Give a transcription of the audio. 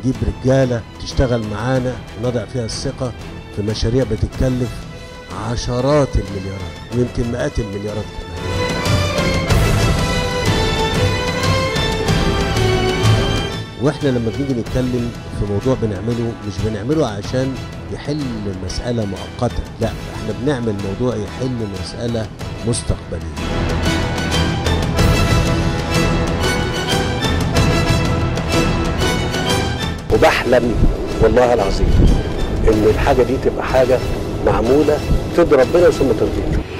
نجيب رجاله تشتغل معانا ونضع فيها الثقه في مشاريع بتتكلف عشرات المليارات ويمكن مئات المليارات كمان واحنا لما بنيجي نتكلم في موضوع بنعمله مش بنعمله عشان يحل مسألة مؤقتة لا احنا بنعمل موضوع يحل مسألة مستقبلية وبحلم والله العظيم ان الحاجه دي تبقى حاجه معموله ترضي ربنا ثم ترضيك